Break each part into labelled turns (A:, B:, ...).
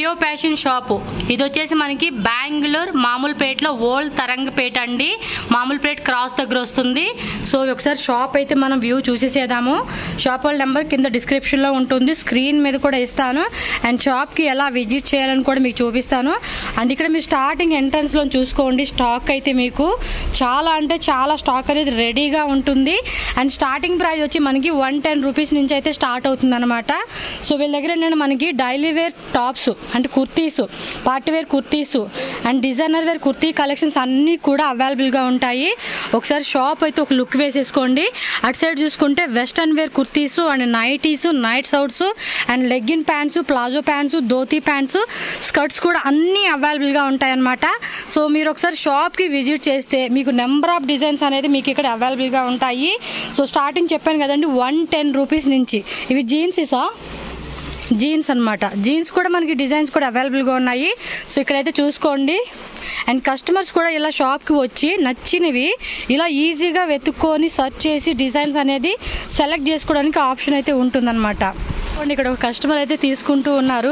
A: Leo fashion shop ఇది వచ్చేసి మనకి బెంగళూరు మామూలుపేటలో ఓల్డ్ తరంగపేట అండి మామూలుపేట క్రాస్ దగ్గర వస్తుంది సో ఒకసారి షాప్ అయితే మనం వ్యూ చూసేసేద్దాము షాప్ వాళ్ళ నెంబర్ కింద డిస్క్రిప్షన్లో ఉంటుంది స్క్రీన్ మీద కూడా ఇస్తాను అండ్ షాప్కి ఎలా విజిట్ చేయాలని కూడా మీకు చూపిస్తాను అండ్ ఇక్కడ మీరు స్టార్టింగ్ ఎంట్రన్స్లో చూసుకోండి స్టాక్ అయితే మీకు చాలా అంటే చాలా స్టాక్ అనేది రెడీగా ఉంటుంది అండ్ స్టార్టింగ్ ప్రైస్ వచ్చి మనకి వన్ టెన్ రూపీస్ నుంచి అయితే స్టార్ట్ అవుతుంది అనమాట సో వీళ్ళ దగ్గర ఏంటంటే మనకి డైలీ వేర్ టాప్స్ అంటే kurtis party wear kurtis and designer wear kurti collections అన్నీ కూడా అవైలబుల్గా ఉంటాయి ఒకసారి షాప్ అయితే ఒక లుక్ వేసేసుకోండి అటు సైడ్ చూసుకుంటే western wear kurtis and nighties night suits and legging pants palazzo pants dhoti pants skirts కూడా అన్నీ అవైలబుల్గా ఉంటాయన్నమాట సో మీరు ఒకసారి షాప్కి విజిట్ చేస్తే మీకు నెంబర్ ఆఫ్ డిజైన్స్ అనేది మీకు ఇక్కడ అవైలబుల్గా ఉంటాయి సో స్టార్టింగ్ చెప్పాను కదండి వన్ టెన్ రూపీస్ నుంచి ఇవి జీన్సీసా జీన్స్ అన్నమాట జీన్స్ కూడా మనకి డిజైన్స్ కూడా అవైలబుల్గా ఉన్నాయి సో ఇక్కడైతే చూసుకోండి అండ్ కస్టమర్స్ కూడా ఇలా షాప్కి వచ్చి నచ్చినవి ఇలా ఈజీగా వెతుక్కొని సెర్చ్ చేసి డిజైన్స్ అనేది సెలెక్ట్ చేసుకోవడానికి ఆప్షన్ అయితే ఉంటుందన్నమాట చూడండి ఇక్కడ ఒక కస్టమర్ అయితే తీసుకుంటూ ఉన్నారు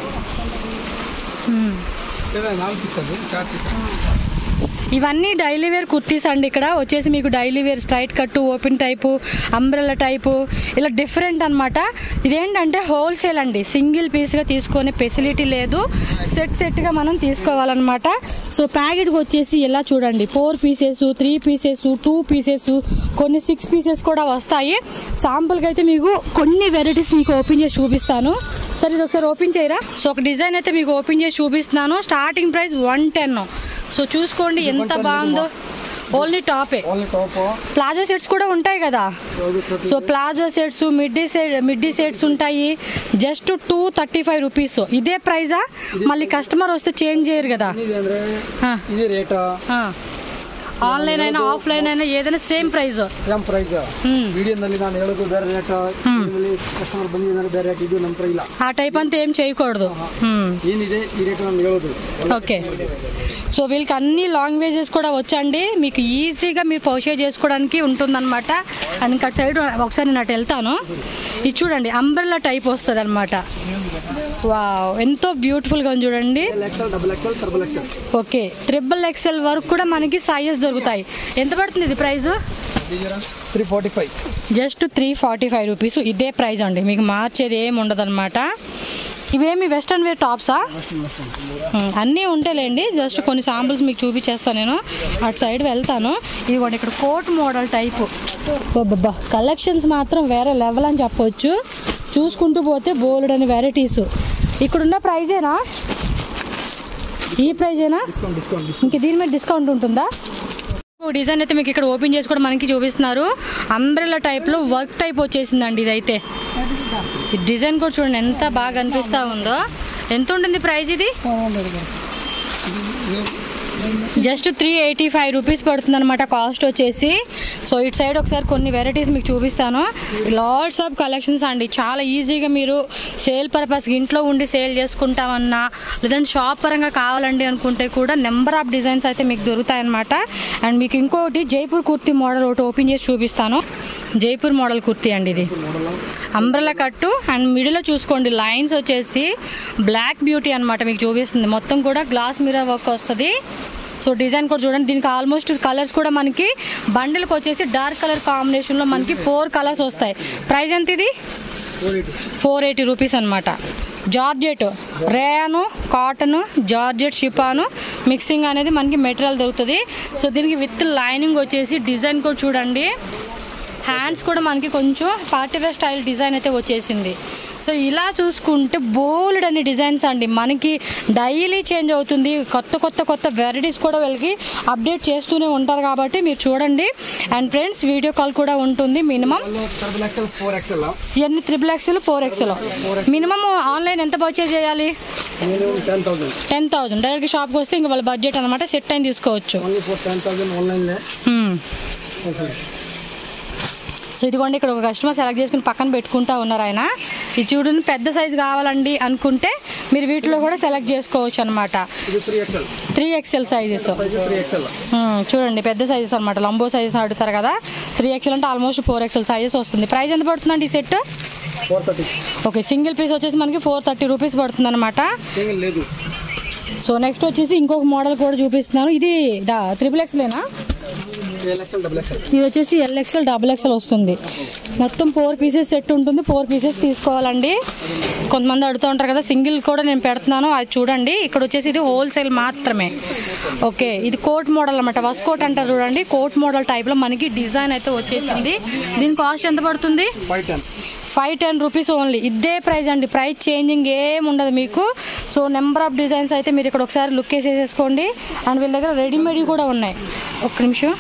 A: ఇవన్నీ డైలీ వేర్ కుర్తీస్ అండి ఇక్కడ వచ్చేసి మీకు daily wear straight cut open type umbrella type ఇలా డిఫరెంట్ అనమాట ఇదేంటంటే హోల్సేల్ అండి సింగిల్ పీస్గా తీసుకునే ఫెసిలిటీ లేదు సెట్ సెట్గా మనం తీసుకోవాలన్నమాట సో ప్యాకెట్కి వచ్చేసి ఇలా చూడండి four pieces three pieces two pieces కొన్ని సిక్స్ పీసెస్ కూడా వస్తాయి శాంపుల్కి అయితే మీకు కొన్ని వెరైటీస్ మీకు ఓపెన్ చేసి చూపిస్తాను సరే ఇది ఒకసారి ఓపెన్ చేయరా సో ఒక డిజైన్ అయితే మీకు ఓపెన్ చేసి చూపిస్తున్నాను starting price one ten so చూసుకోండి ఎంత బాగుందో ఓన్లీ టాపే
B: ఓన్లీ టాప్
A: ప్లాజో సెట్స్ కూడా ఉంటాయి కదా so palazzo sets midi set midi sets ఉంటాయి just two thirty five rupees ఇదే ప్రైజా మళ్ళీ కస్టమర్ వస్తే చేంజ్ చేయరు కదా
B: ఇది ಅಂದ್ರೆ
A: ఆ,
B: ఇది ರೇಟ್
A: ఆ. ఆన్లైన్ అయినా ఆఫ్లైన్ అయినా ఏదైనా సేమ్ ప్రైస్
B: ಸೇಮ್ ಪ್ರೈಸ್ ವಿಡಿಯೋನಲ್ಲಿ ನಾನು ಹೇಳೋದು ಬೇರೆ ರೇಟ್ ಕಸ್ಟಮರ್ ಬಂದಿದ್ದಾರೆ ಬೇರೆ ರೇಟ್ ಇದು ನಮ್ಮ ಹತ್ರ ಇಲ್ಲ
A: ఆ టైప్ అంతా ఏం చేయకూడదు హ్మ్.
B: ಏನಿದೆ ಈ ರೇಟ್ ನಾನು ಹೇಳೋದು
A: ఓకే సో వీళ్ళకి అన్ని లాంగ్వేజెస్ కూడా వచ్చండి మీకు ఈజీగా మీరు పర్చేజ్ చేసుకోవడానికి ఉంటుందన్నమాట అండ్ ఇంకా సైడ్ ఒకసారి నేను అటు వెళ్తాను ఇది చూడండి అంబ్రెల్లా టైప్ వస్తుంది అనమాట వావ్ ఎంతో బ్యూటిఫుల్గా ఉంది చూడండి
B: XL double XL triple XL
A: okay triple XL వరకు కూడా మనకి సైజెస్ దొరుకుతాయి ఎంత పడుతుంది ఇది price
B: three forty five
A: just three forty five rupees ఇదే ప్రైస్ అండి మీకు మార్చేది ఏమి ఉండదు అనమాట ఇవేమి వెస్ట్రన్ వేర్ టాప్సా ఉమ్, అన్నీ ఉంటాయిలేండి జస్ట్ కొన్ని శాంపుల్స్ మీకు చూపించేస్తాను నేను అటు సైడ్ వెళ్తాను ఇది కూడా ఇక్కడ కోట్ మోడల్ టైపు బాబా కలెక్షన్స్ మాత్రం వేరే లెవెల్ అని చెప్పొచ్చు చూసుకుంటూ పోతే బోల్డ్ అని వెరైటీస్ ఇక్కడున్న ప్రైజేనా ఈ ప్రైజేనా
B: ಡಿಸ್ಕೌಂಟ್ ಡಿಸ್ಕೌಂಟ್ ಡಿಸ್ಕೌಂಟ್
A: ఇంక దీని మీద డిస్కౌంట్ ఉంటుందా డిజైన్ అయితే మీకు ఇక్కడ ఓపెన్ చేసి కూడా మనకి చూపిస్తున్నారు అంబ్రెల్లా టైప్లో వర్క్ టైప్ వచ్చేసిందండి ఇదైతే ఈ డిజైన్ కూడా చూడండి ఎంత బాగా అనిపిస్తా ఉందో ఎంత ఉంటుంది ప్రైస్ ఇది just three eighty five rupees పడుతుంది అనమాట కాస్ట్ వచ్చేసి సో ఇటు సైడ్ ఒకసారి కొన్ని వెరైటీస్ మీకు చూపిస్తాను లాట్స్ ఆఫ్ కలెక్షన్స్ అండి చాలా ఈజీగా మీరు సేల్ పర్పస్ ఇంట్లో ఉండి సేల్ చేసుకుంటామన్నా లేదంటే షాప్ పరంగా కావాలండి అనుకుంటే కూడా నెంబర్ ఆఫ్ డిజైన్స్ అయితే మీకు దొరుకుతాయి అనమాట అండ్ మీకు ఇంకోటి జైపూర్ కుర్తీ మోడల్ ఒకటి ఓపెన్ చేసి చూపిస్తాను జైపూర్ మోడల్ కుర్తీ అండి ఇది అంబ్రెలా కట్టు అండ్ మిడిల్లో చూసుకోండి లైన్స్ వచ్చేసి బ్లాక్ బ్యూటీ అన్నమాట మీకు చూపిస్తుంది మొత్తం కూడా గ్లాస్ మిర్రర్ వర్క్ వస్తుంది సో డిజైన్ కూడా చూడండి దీనికి ఆల్మోస్ట్ కలర్స్ కూడా మనకి బండిల్కి వచ్చేసి డార్క్ కలర్ కాంబినేషన్లో మనకి ఫోర్ కలర్స్ వస్తాయి ప్రైస్ ఎంత ఇది
B: four eighty
A: four eighty rupees అనమాట georgette rayon cotton georgette chiffon mixing అనేది మనకి మెటీరియల్ దొరుకుతుంది సో దీనికి విత్ లైనింగ్ వచ్చేసి డిజైన్ కూడా చూడండి హ్యాండ్స్ కూడా మనకి కొంచెం పార్టీవేర్ స్టైల్ డిజైన్ అయితే వచ్చేసింది సో ఇలా చూసుకుంటే బోల్డ్ అనే డిజైన్స్ అండి మనకి డైలీ చేంజ్ అవుతుంది కొత్త కొత్త కొత్త వెరైటీస్ కూడా వీళ్ళకి అప్డేట్ చేస్తూనే ఉంటారు కాబట్టి మీరు చూడండి అండ్ ఫ్రెండ్స్ వీడియో కాల్ కూడా ఉంటుంది minimum
B: triple XL four XL
A: ఇవన్నీ triple XL four XL minimum online ఎంత పర్చేజ్ చేయాలి
B: minimum ten thousand
A: ten thousand direct షాప్కి వస్తే ఇంకా వాళ్ళ బడ్జెట్ అనమాట సెట్ అయిన తీసుకోవచ్చు
B: ఓన్లీ ఫోర్ టెన్ థౌసండ్ ఆన్లైన్లే
A: Hmm. సో ఇదిగోండి ఇక్కడ ఒక కస్టమర్ సెలెక్ట్ చేసుకుని పక్కన పెట్టుకుంటా ఉన్నారు ఆయన ఇది చూడండి పెద్ద సైజు కావాలండి అనుకుంటే మీరు వీటిలో కూడా సెలెక్ట్ చేసుకోవచ్చు అనమాట
B: ఇది three XL
A: three XL sizes
B: size three XL
A: చూడండి పెద్ద సైజెస్ అనమాట లంబో సైజెస్ అడుగుతారు కదా త్రీ ఎక్స్ఎల్ అంటే ఆల్మోస్ట్ ఫోర్ ఎక్స్ఎల్ సైజెస్ వస్తుంది ప్రైస్ ఎంత పడుతుందండి ఈ set
B: four thirty
A: okay single piece వచ్చేసి మనకి ఫోర్ థర్టీ రూపీస్ పడుతుంది అనమాట
B: సింగిల్ లేదు
A: సో నెక్స్ట్ వచ్చేసి ఇంకొక మోడల్ కూడా చూపిస్తున్నాను ఇది త్రిపుల్ ఎక్స్లేనా
B: ఏ లక్షలు డబుల్ లక్షలు
A: ఇది వచ్చేసి ఎల్ఎక్స్ఎల్ డబుల్ ఎక్స్ఎల్ వస్తుంది మొత్తం ఫోర్ పీసెస్ సెట్ ఉంటుంది ఫోర్ పీసెస్ తీసుకోవాలండి కొంతమంది అడుగుతూ ఉంటారు కదా సింగిల్ కూడా నేను పెడుతున్నాను అది చూడండి ఇక్కడ వచ్చేసి ఇది హోల్సేల్ మాత్రమే ఓకే ఇది కోట్ మోడల్ అనమాట వస్ కోట్ అంటారు చూడండి కోట్ మోడల్ టైప్లో మనకి డిజైన్ అయితే వచ్చేసింది దీని కాస్ట్ ఎంత పడుతుంది
B: five ten
A: five ten rupees only ఇదే ప్రైస్ అండి ప్రైస్ చేంజింగ్ ఏం ఉండదు మీకు సో నెంబర్ ఆఫ్ డిజైన్స్ అయితే మీరు ఇక్కడ ఒకసారి లుక్ వేసేసేసుకోండి అండ్ వీళ్ళ దగ్గర రెడీమేడ్ కూడా ఉన్నాయి ఒక్క నిమిషం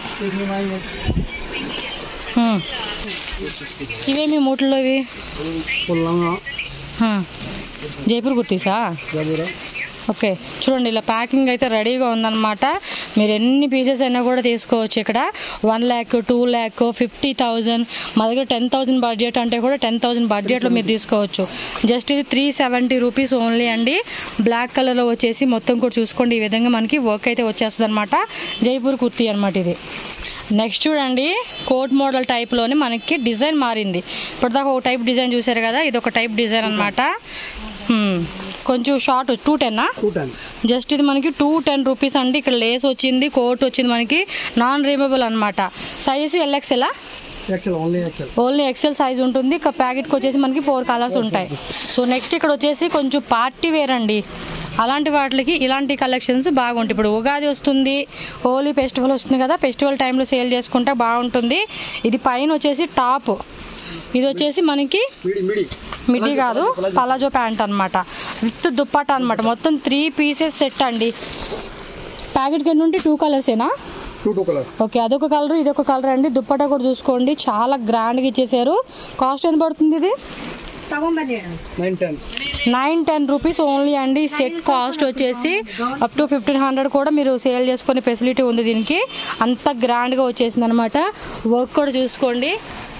A: హ్మ్. ఇవేమి మూటల్లో ఇవి
B: ఫుల్లంగా
A: హ్మ్. జైపూర్ కుర్తీసా
B: జబూరా
A: ఓకే చూడండి ఇలా ప్యాకింగ్ అయితే రెడీగా ఉందన్నమాట మీరు ఎన్ని పీసెస్ అయినా కూడా తీసుకోవచ్చు ఇక్కడ one lakh two lakh fifty thousand మా దగ్గర టెన్ థౌజండ్ బడ్జెట్ అంటే కూడా టెన్ థౌజండ్ బడ్జెట్లో మీరు తీసుకోవచ్చు జస్ట్ ఇది త్రీ సెవెంటీ రూపీస్ ఓన్లీ అండి బ్లాక్ కలర్లో వచ్చేసి మొత్తం కూడా చూసుకోండి ఈ విధంగా మనకి వర్క్ అయితే వచ్చేస్తుంది అనమాట జైపూర్ కుర్తీ అనమాట ఇది నెక్స్ట్ చూడండి కోట్ మోడల్ టైప్లోనే మనకి డిజైన్ మారింది ఇప్పటిదాకా ఒక టైప్ డిజైన్ చూసారు కదా ఇది ఒక టైప్ డిజైన్ అనమాట కొంచెం షార్ట్ టూ టెన్నా
B: టూ టెన్
A: జస్ట్ ఇది మనకి టూ టెన్ రూపీస్ అండి ఇక్కడ లేస్ వచ్చింది కోట్ వచ్చింది మనకి నాన్ రిమూవబుల్ అనమాట సైజు ఎల్ఎక్స్ఎలా
B: XL only XL
A: only XL size ఉంటుంది ఇక ప్యాకెట్కి వచ్చేసి మనకి ఫోర్ కలర్స్ ఉంటాయి సో నెక్స్ట్ ఇక్కడ వచ్చేసి కొంచెం పార్టీ వేర్ అండి అలాంటి వాటికి ఇలాంటి కలెక్షన్స్ బాగుంటాయి ఇప్పుడు ఉగాది వస్తుంది హోలీ ఫెస్టివల్ వస్తుంది కదా ఫెస్టివల్ టైంలో సేల్ చేసుకుంటే బాగుంటుంది ఇది పైన వచ్చేసి టాప్ ఇది వచ్చేసి మనకి
B: మిడి మిడి
A: మిడ్డీ కాదు పలాజో ప్యాంట్ అన్నమాట విత్ దుప్పట అన్నమాట మొత్తం త్రీ పీసెస్ సెట్ అండి ప్యాకెట్కి ఎన్ని ఉంటే టూ కలర్సేనా
B: టూ టూ కలర్స్
A: ఓకే అదొక కలర్ ఇదొక కలర్ అండి దుప్పట కూడా చూసుకోండి చాలా గ్రాండ్గా ఇచ్చేసారు కాస్ట్ ఎంత పడుతుంది ఇది
B: nine ten
A: nine ten rupees only అండి సెట్ కాస్ట్ వచ్చేసి అప్ టు ఫిఫ్టీన్ హండ్రెడ్ కూడా మీరు సేల్ చేసుకునే ఫెసిలిటీ ఉంది దీనికి అంత గ్రాండ్గా వచ్చేసింది అనమాట వర్క్ కూడా చూసుకోండి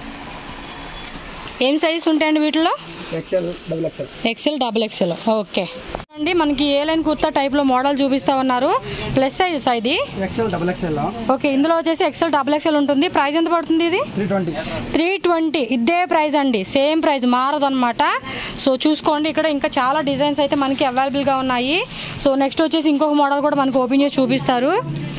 A: ఏం సైజెస్ ఉంటాయండి వీటిలో
B: XL double XL
A: XL double XL okay అండి మనకి ఏ లైన్ కుర్తా టైప్లో మోడల్ చూపిస్తా ఉన్నారు ప్లస్ సైజెస్ ఇది
B: ఎక్సెల్ డబుల్ ఎక్సెల్
A: ఓకే ఇందులో వచ్చేసి ఎక్సెల్ డబుల్ ఎక్సెల్ ఉంటుంది ప్రైస్ ఎంత పడుతుంది ఇది
B: త్రీ ట్వంటీ
A: త్రీ ట్వంటీ ఇదే ప్రైస్ అండి సేమ్ ప్రైస్ మారదనమాట సో చూసుకోండి ఇక్కడ ఇంకా చాలా డిజైన్స్ అయితే మనకి అవైలబుల్గా ఉన్నాయి సో నెక్స్ట్ వచ్చేసి ఇంకొక మోడల్ కూడా మనకు ఓపెన్ చేసి చూపిస్తారు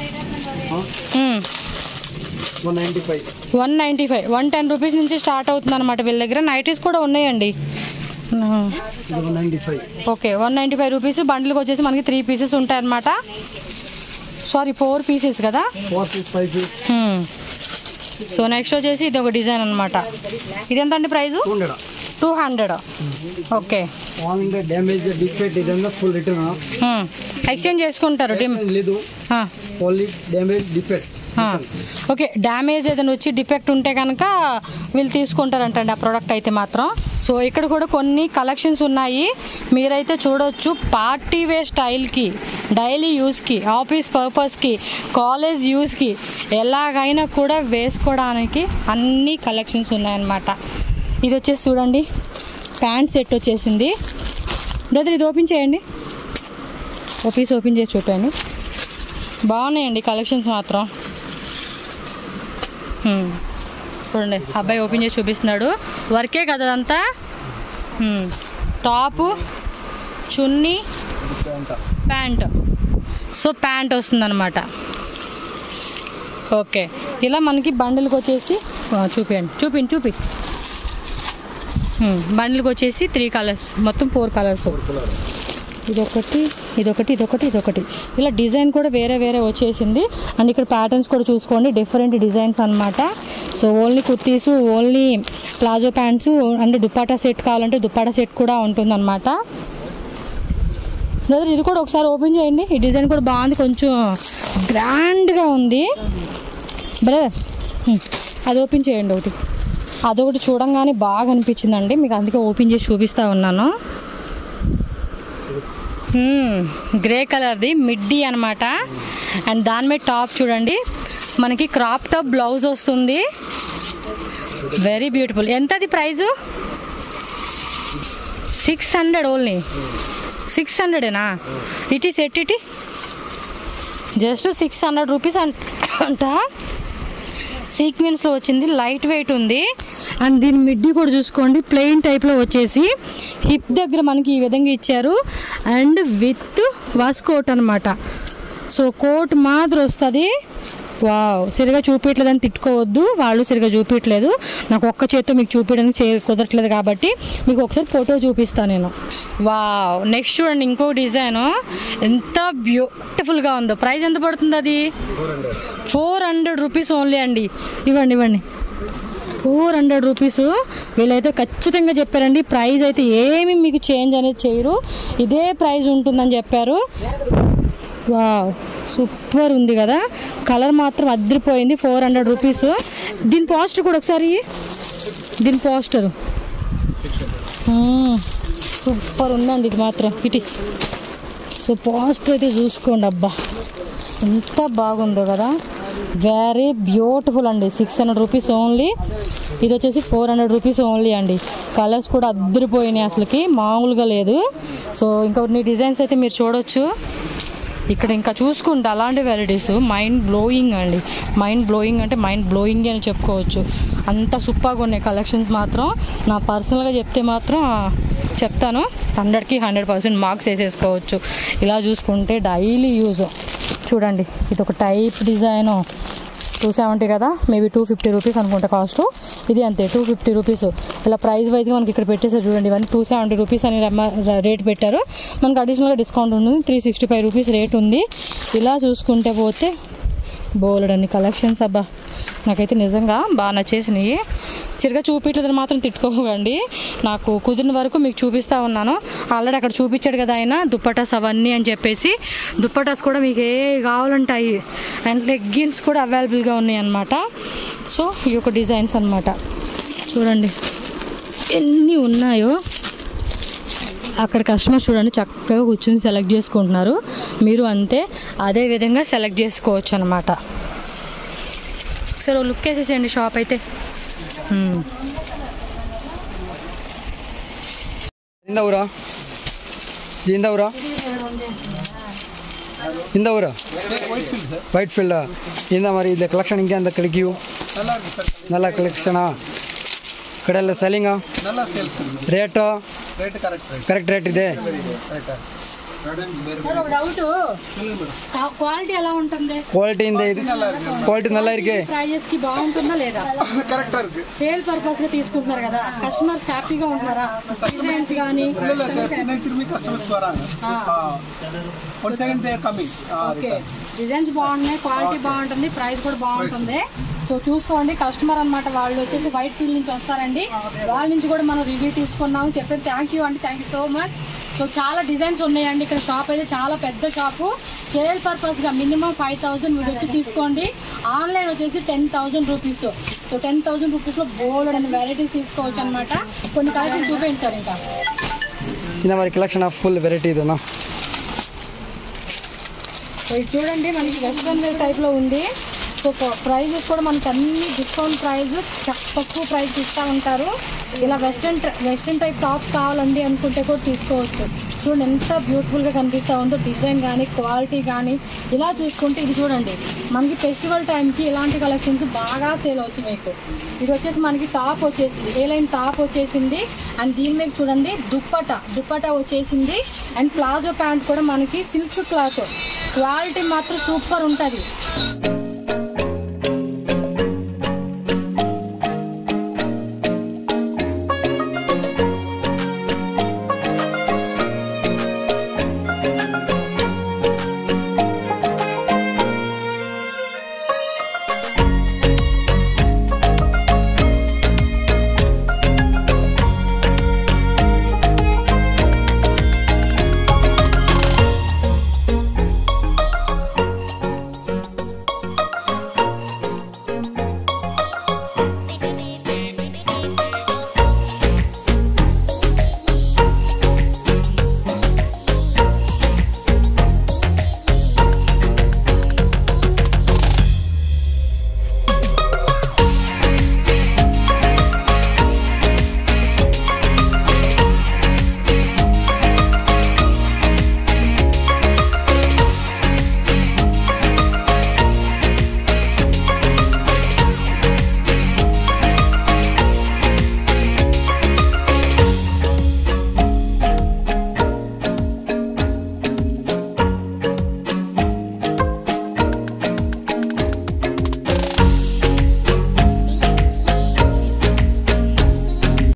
B: one ninety five
A: one ninety five one ten rupees నుంచి స్టార్ట్ అవుతుంది అనమాట వీళ్ళ దగ్గర నైటీస్ కూడా ఉన్నాయండి ఉమ్.
B: ఇది one ninety five
A: okay one ninety five rupees బండిల్కి వచ్చేసి మనకి త్రీ పీసెస్ ఉంటాయి అనమాట సారీ ఫోర్ పీసెస్ కదా
B: ఫోర్ పీస్ ఫైవ్ పీస్
A: హ్మ్. సో నెక్స్ట్ వచ్చేసి ఇది ఒక డిజైన్ అనమాట ఇది ఎంత అండి price
B: two hundred
A: two hundred okay
B: all India damage defect ఇదంతా ఫుల్ రిటర్న్
A: హ్మ్. ఎక్స్చేంజ్ చేసుకుంటారు డిమ్
B: లేదు
A: ఆ,
B: ఓన్లీ డ్యామేజ్ డిఫెక్ట్
A: ఆ. ఓకే డ్యామేజ్ ఏదైనా వచ్చి డిఫెక్ట్ ఉంటే కనుక వీళ్ళు తీసుకుంటారంటండి ఆ ప్రోడక్ట్ అయితే మాత్రం సో ఇక్కడ కూడా కొన్ని కలెక్షన్స్ ఉన్నాయి మీరైతే చూడొచ్చు పార్టీ వేర్ స్టైల్కి డైలీ యూస్కి ఆఫీస్ పర్పస్కి కాలేజ్ యూస్కి ఎలాగైనా కూడా వేసుకోవడానికి అన్ని కలెక్షన్స్ ఉన్నాయన్నమాట ఇది వచ్చేసి చూడండి ప్యాంట్ సెట్ వచ్చేసింది బ్రదర్ ఇది ఓపెన్ చేయండి ఓ పీస్ ఓపెన్ చేసి చూపండి బాగున్నాయండి కలెక్షన్స్ మాత్రం హ్మ్. చూడండి అబ్బాయి ఓపెన్ చేసి చూపిస్తున్నాడు వర్కే కదా అదంతా హ్మ్. Top chunni pant so pant వస్తుందన్నమాట ఓకే ఇలా మనకి బండిల్కి వచ్చేసి ఆ, చూపియండి చూపిండి చూపి హ్మ్. బండిల్కి వచ్చేసి త్రీ కలర్స్ మొత్తం ఫోర్ కలర్స్ ఇదొకటి ఇదొకటి ఇదొకటి ఇదొకటి ఇలా డిజైన్ కూడా వేరే వేరే వచ్చేసింది అండ్ ఇక్కడ ప్యాటర్న్స్ కూడా చూసుకోండి డిఫరెంట్ డిజైన్స్ అన్నమాట so only kurtis only palazzo pants and dupatta set కావాలంటే దుప్పాటా సెట్ కూడా ఉంటుందన్నమాట బ్రదర్ ఇది కూడా ఒకసారి ఓపెన్ చేయండి ఈ డిజైన్ కూడా బాగుంది కొంచెం గ్రాండ్గా ఉంది బ్రదర్ హ్మ్, అది ఓపెన్ చేయండి ఒకటి అదొకటి చూడంగానే బాగా అనిపించిందండి మీకు అందుకే ఓపెన్ చేసి చూపిస్తా ఉన్నాను గ్రే కలర్ది మిడ్డీ అనమాట అండ్ దాని మీద టాప్ చూడండి మనకి క్రాప్ టాప్ బ్లౌజ్ వస్తుంది వెరీ బ్యూటిఫుల్ ఎంత అది price six hundred only six హండ్రెడేనా ఇటీ సెట్ ఇటీ జస్ట్ సిక్స్ హండ్రెడ్ రూపీస్ అంట సీక్వెన్స్లో వచ్చింది లైట్ వెయిట్ ఉంది అండ్ దీని మిడ్డీ కూడా చూసుకోండి ప్లెయిన్ టైప్లో వచ్చేసి హిప్ దగ్గర మనకి ఈ విధంగా ఇచ్చారు అండ్ విత్ వాస్ కోట్ అనమాట సో కోట్ మాత్రం వస్తుంది వావ్ సరిగా చూపించలేదని తిట్టుకోవద్దు వాళ్ళు సరిగా చూపించలేదు నాకు ఒక్క చేత్తో మీకు చూపించడానికి చే కుదరట్లేదు కాబట్టి మీకు ఒకసారి ఫోటో చూపిస్తాను నేను వావ్ నెక్స్ట్ చూడండి ఇంకో డిజైన్ ఎంత బ్యూటిఫుల్గా ఉందో ప్రైస్ ఎంత పడుతుంది అది ఫోర్ హండ్రెడ్ రూపీస్ ఓన్లీ అండి ఇవ్వండి ఇవ్వండి ఫోర్ హండ్రెడ్ రూపీస్ వీళ్ళైతే ఖచ్చితంగా చెప్పారండి ప్రైస్ అయితే ఏమి మీకు చేంజ్ అనేది చేయరు ఇదే ప్రైస్ ఉంటుందని చెప్పారు వావ్ సూపర్ ఉంది కదా కలర్ మాత్రం అదిరిపోయింది ఫోర్ హండ్రెడ్ రూపీస్ దీని పోస్టర్ కూడా ఒకసారి దీని పోస్టర్ సూపర్ ఉందండి ఇది మాత్రం ఇటు సో పోస్టర్ అయితే చూసుకోండి అబ్బా ఎంత బాగుందో కదా వెరీ బ్యూటిఫుల్ అండి సిక్స్ హండ్రెడ్ రూపీస్ ఓన్లీ ఇది వచ్చేసి ఫోర్ హండ్రెడ్ రూపీస్ ఓన్లీ అండి కలర్స్ కూడా అద్దరిపోయినాయి అసలుకి మామూలుగా లేదు సో ఇంకా కొన్ని డిజైన్స్ అయితే మీరు చూడొచ్చు ఇక్కడ ఇంకా చూసుకుంటే అలాంటి వెరైటీస్ మైండ్ బ్లోయింగ్ అండి మైండ్ బ్లోయింగ్ అంటే మైండ్ బ్లోయింగ్ అని చెప్పుకోవచ్చు అంత సూపర్గా ఉన్నాయి కలెక్షన్స్ మాత్రం నా పర్సనల్గా చెప్తే మాత్రం చెప్తాను హండ్రెడ్కి హండ్రెడ్ పర్సెంట్ మార్క్స్ వేసేసుకోవచ్చు ఇలా చూసుకుంటే డైలీ యూజ్ చూడండి ఇది ఒక టైప్ డిజైన్ టూ సెవెంటీ కదా మేబీ టూ ఫిఫ్టీ రూపీస్ అనుకుంటా కాస్ట్ ఇది అంతే టూ ఫిఫ్టీ రూపీస్ ఇలా ప్రైస్ వైజ్గా మనకి ఇక్కడ పెట్టేసారు చూడండి ఇవన్నీ టూ సెవెంటీ రూపీస్ అని రేట్ పెట్టారు మనకి అడిషనల్గా డిస్కౌంట్ ఉంటుంది three sixty five rupees rate ఉంది ఇలా చూసుకుంటే పోతే బోలెడన్ని కలెక్షన్స్ అబ్బా నాకైతే నిజంగా బాగా నచ్చేసినాయి చిరగా చూపించలేదని మాత్రం తిట్టుకోకండి నాకు కుదిరిన వరకు మీకు చూపిస్తూ ఉన్నాను ఆల్రెడీ అక్కడ చూపించాడు కదా ఆయన దుప్పటాస్ అవన్నీ అని చెప్పేసి దుప్పటాస్ కూడా మీకు ఏ కావాలంటే అవి అండ్ లెగ్గిన్స్ కూడా అవైలబుల్గా ఉన్నాయి అన్నమాట సో ఈ యొక్క డిజైన్స్ అన్నమాట చూడండి ఎన్ని ఉన్నాయో అక్కడ కస్టమర్ చూడండి చక్కగా కూర్చొని సెలెక్ట్ చేసుకుంటున్నారు మీరు అంతే అదే విధంగా సెలెక్ట్ చేసుకోవచ్చు అనమాట ఒకసారి ఓ లుక్ వేసేసేయండి షాప్ అయితే మ్మ్.
B: ಇಂದ ಊರ ಇಂದ ಊರ ಇಂದ ಊರ ವೈಟ್ ಫೀಲ್ಡ್ ಇಂದ మరి ఇది కలెక్షన్ ఇంకా ఎంత కలిగి నల్ల కలెక్షనా ఇక్కడ ಎಲ್ಲ ಸೆಲ್ಲಿಂಗ್
C: நல்லா sales
B: rate
C: rate correct
B: correct rate ಇದೆ
A: సార్ ఒక డౌట్ క్వాలిటీ ఎలా ఉంటుంది
B: ಕ್ವಾಲಿಟಿ ಇಂದ ಇದು ಕ್ವಾಲಿಟಿ ನಲ್ಲ ಇருக்கு
A: ప్రైజెస్ కి బాగుంటుందా లేదా
C: கரெக்டா இருக்கு
A: సేల్ పర్పస్ గా తీసుకుంటున్నారు కదా కస్టమర్స్ హ్యాపీగా ఉంటున్నారా డిజైన్స్ కానీ
C: இல்ல இல்ல திரும்பி திரும்பி கஸ்டமர்ஸ் வராங்க one second they coming
A: okay designs బాగున్నాయి క్వాలిటీ బాగుంటుంది ప్రైస్ కూడా బాగుంటుంది సో చూసుకోండి కస్టమర్ అన్నమాట వాళ్ళు వచ్చేసి వైట్ ఫీల్డ్ నుంచి వస్తారండి వాళ్ళ నుంచి కూడా మనం రివ్యూ తీసుకుందాం చెప్పారు థ్యాంక్ యూ అండి thank you so much so చాలా డిజైన్స్ ఉన్నాయండి ఇక్కడ షాప్ అయితే చాలా పెద్ద షాపు సేల్ పర్పస్గా మినిమం ఫైవ్ థౌసండ్ మీరు వచ్చి తీసుకోండి ఆన్లైన్ వచ్చేసి ten thousand rupees so ten thousand రూపీస్లో బోల్డ్ అని వెరైటీస్ తీసుకోవచ్చు అనమాట కొన్ని కలెక్షన్ చూపించారు సార్ ఇంకా
B: ఇంದ మరి కలెక్షన్ ఆఫ్ ఫుల్ వెరైటీ ఇదేనా
A: సో ఇది చూడండి మనకి వెస్ట్రన్ వేర్ టైప్లో ఉంది సో ప్రైజెస్ కూడా మనకి అన్ని డిస్కౌంట్ ప్రైస్ తక్కువ ప్రైస్ ఇస్తూ ఉంటారు ఇలా వెస్ట్రన్ వెస్ట్రన్ టైప్ టాప్స్ కావాలండి అనుకుంటే కూడా తీసుకోవచ్చు చూడండి ఎంత బ్యూటిఫుల్గా కనిపిస్తూ ఉందో డిజైన్ కానీ క్వాలిటీ కానీ ఇలా చూసుకుంటే ఇది చూడండి మనకి ఫెస్టివల్ టైంకి ఇలాంటి కలెక్షన్స్ బాగా సేల్ అవుతాయి మీకు ఇది వచ్చేసి మనకి టాప్ వచ్చేసింది ఏ లైన్ టాప్ వచ్చేసింది అండ్ దీని మీద చూడండి దుప్పట దుప్పట వచ్చేసింది అండ్ ప్లాజో ప్యాంట్ కూడా మనకి సిల్క్ క్లాత్ క్వాలిటీ మాత్రం సూపర్ ఉంటుంది